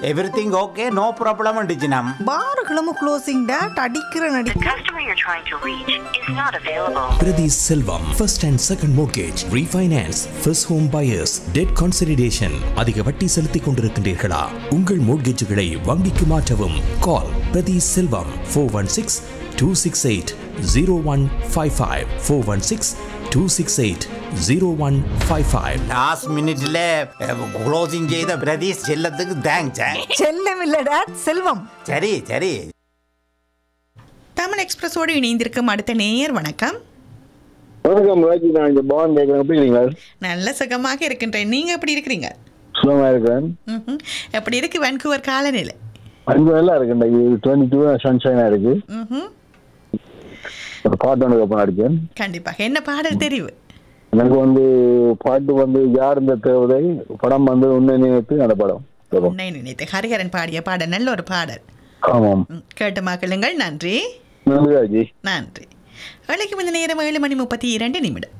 Everything okay no problem டிஜினம் பாருகளும் closing date அடிக்கிற நடி The customer you're trying to reach is not available. Priti Selvam, first and second mortgage, refinance, first home buyers, debt consolidation. அதிக வட்டி செலுத்திக் கொண்டிருக்கின்றீர்களா உங்கள் மோட்கேஜுகளை வங்கிக்கு மாற்றவும் call Prathi Selvam four one six two six eight zero one five five four one six two six eight zero one five five last மினிட்ல closing செய்த பிரதீஷ் செல்லத்துக்கு thanks செல்லம் இல்ல டேட் செல்வம் சரி சரி தமிழ் எக்ஸ்பிரஸோடு இணைந்திருக்கும் அடுத்த நேயர் வணக்கம் வணக்கம் ராஜி நான் இந்த பவன் கேட்குறேன் எப்படி இருக்கீங்களா நல்ல சுகமாக இருக்கின்றேன் நீங்க எப்படி இருக்கிறீங்க சுகமா இருக்கிறேன் ம்ஹும். எப்படி இருக்கு வான்கூவர் காலநிலை அங்கே நல்லா இருக்கு இந்த டுவெண்ட்டி டூ சன்ஷைனா இருக்கு ம்ஹும். ஒரு பாட்டு ஒன்று ஓப்பன் அடிச்சேன் கண்டிப்பாக என்ன பாடல் தெரிவு எனக்கு வந்து பாட்டு வந்து யார் இந்த தேவதை படம் வந்து உன்னை நினைத்து அந்த படம் உன்னை நினைத்து ஹரிஹரன் பாடிய பாடல் நல்ல ஒரு பாடல் ஆமாம் ம், கேட்டு மக்களுங்கள் நன்றி நன்றி ராஜி நன்றி வேலைக்கு வந்த நேரம் ஏழு மணி முப்பத்தி இரண்டு நிமிடம்